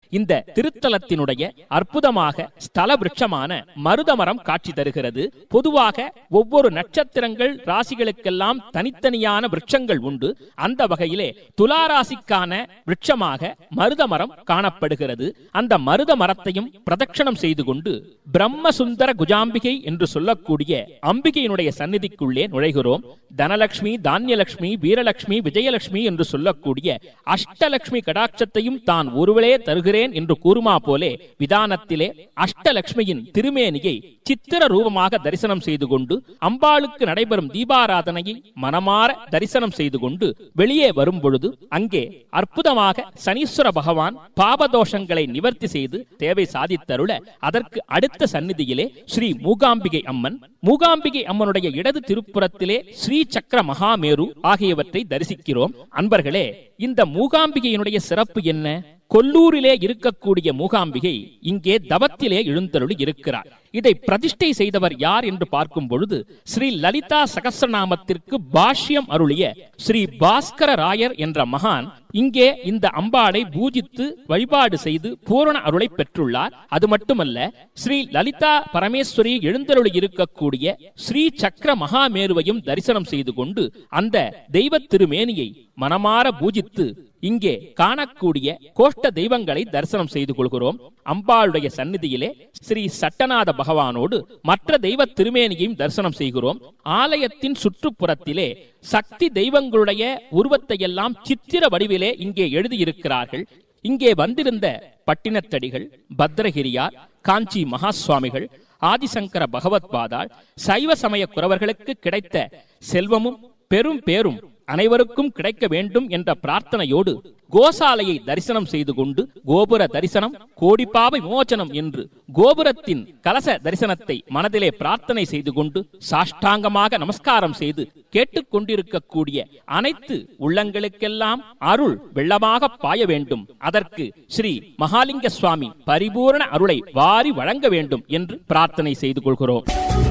இந்த திருத்தலத்தினுடைய அற்புதமாக ஸ்தல விருட்சமான மருதமரம் காட்சி தருகிறது பொதுவாக ஒவ்வொரு நட்சத்திரங்கள் ராசிகளுக்கெல்லாம் தனித்தனியான விருட்சங்கள் உண்டு அந்த வகையிலே துலா ராசிக்கான விருட்சமாக மருதமரம் காணப்படுகிறது அந்த மருத மரத்தையும் பிரதட்சணம் செய்து கொண்டு பிரம்மசுந்தர குஜாம்பிகை என்று சொல்லக்கூடிய அம்பிகையினுடைய சந்நிதிக்குள்ளே நுழைகிறோம் தனலட்சுமி தானியலட்சுமி வீரலட்சுமி விஜயலட்சுமி என்று சொல்லக்கூடிய அஷ்டலட்சுமி கடாட்சத்தையும் தான் ஒருவளே தருகிறேன் என்று கூறுமா போலே விதானத்திலே அஷ்டலட்சுமியின் திருமேனியை சித்திர ரூபமாக தரிசனம் செய்து கொண்டு அம்பாளுக்கு நடைபெறும் தீபாராதனையை மனமாற தரிசனம் செய்து கொண்டு வெளியே வரும் பொழுது அங்கே அற்புதமாக சனீஸ்வர பகவான் பாபதோஷங்களை நிவர்த்தி செய்து தேவை சாதித்தருள அதற்கு அடுத்த சந்நிதியிலே ஸ்ரீ மூகாம்பிகை அம்மன் மூகாம்பிகை அம்மனுடைய இடது திருப்புறத்திலே ஸ்ரீ சக்கர மகாமேரு ஆகியவற்றை தரிசிக்கிறோம் அன்பர்களே இந்த மூகாம்பிகையினுடைய சிறப்பு என்ன கொல்லூரிலே இருக்கக்கூடிய மூகாம்பிகை இங்கே தவத்திலே எழுந்தருளி இருக்கிறார் இதை பிரதிஷ்டை செய்தவர் யார் என்று பார்க்கும் பொழுது ஸ்ரீ லலிதா சகசிரநாமத்திற்கு பாஷ்யம் அருளிய ஸ்ரீ பாஸ்கர ராயர் என்ற மகான் இங்கே இந்த அம்பாளை பூஜித்து வழிபாடு செய்து பூரண அருளை பெற்றுள்ளார் அது மட்டுமல்ல ஸ்ரீ லலிதா பரமேஸ்வரி எழுந்தருளி இருக்கக்கூடிய ஸ்ரீ சக்கர மகாமேருவையும் தரிசனம் செய்து கொண்டு அந்த தெய்வ திருமேனியை மனமாற பூஜித்து இங்கே காணக்கூடிய கோஷ்ட தெய்வங்களை தரிசனம் செய்து கொள்கிறோம் அம்பாளுடைய சந்நிதியிலே ஸ்ரீ சட்டநாத பகவானோடு மற்ற தெய்வ திருமேனியையும் தரிசனம் செய்கிறோம் ஆலயத்தின் சுற்றுப்புறத்திலே சக்தி தெய்வங்களுடைய உருவத்தை எல்லாம் சித்திர வடிவிலே இங்கே எழுதியிருக்கிறார்கள் இங்கே வந்திருந்த பட்டினத்தடிகள் பத்ரகிரியார் காஞ்சி மகா சுவாமிகள் ஆதிசங்கர பகவத் பாதாள் சைவ சமய குறவர்களுக்கு கிடைத்த செல்வமும் பெரும் பேரும் அனைவருக்கும் கிடைக்க வேண்டும் என்ற பிரார்த்தனையோடு கோசாலையை தரிசனம் செய்து கொண்டு கோபுர தரிசனம் கோடிப்பாவை விமோச்சனம் என்று கோபுரத்தின் கலச தரிசனத்தை மனதிலே பிரார்த்தனை செய்து கொண்டு சாஷ்டாங்கமாக நமஸ்காரம் செய்து கேட்டுக்கொண்டிருக்கக்கூடிய அனைத்து உள்ளங்களுக்கெல்லாம் அருள் வெள்ளமாக பாய வேண்டும் அதற்கு ஸ்ரீ மகாலிங்க சுவாமி பரிபூரண அருளை வாரி வழங்க வேண்டும் என்று பிரார்த்தனை செய்து கொள்கிறோம்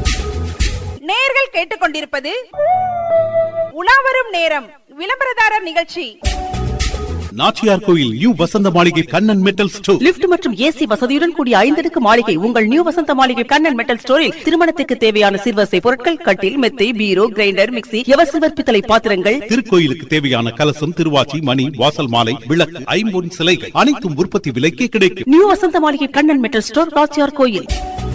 நேர்கள் கேட்டுக்கொண்டிருப்பது உலாவரும் நேரம் விளம்பரதாரர் நிகழ்ச்சி நாச்சியார் கோயில் new Vasantha Maligai Kannan metal store lift மற்றும் ஏசி வசதியுடன் கூடிய ஐந்தடுக்கு மாளிகை உங்கள் நியூ வசந்த மாளிகை கண்ணன் மெட்டல் ஸ்டோரில் திருமணத்துக்கு தேவையான சிறுவசை பொருட்கள் கட்டில் மெத்தை பீரோ கிரைண்டர் மிக்ஸி எவர் சில்வர் பித்தளை பாத்திரங்கள் திருக்கோயிலுக்கு தேவையான கலசம் திருவாச்சி மணி வாசல் மாலை விளக்கு ஐம்பொன் சிலைகள் அனைத்தும் உற்பத்தி விலைக்கே கிடைக்கும் new Vasantha Maligai Kannan metal store ராச்சியார் கோயில்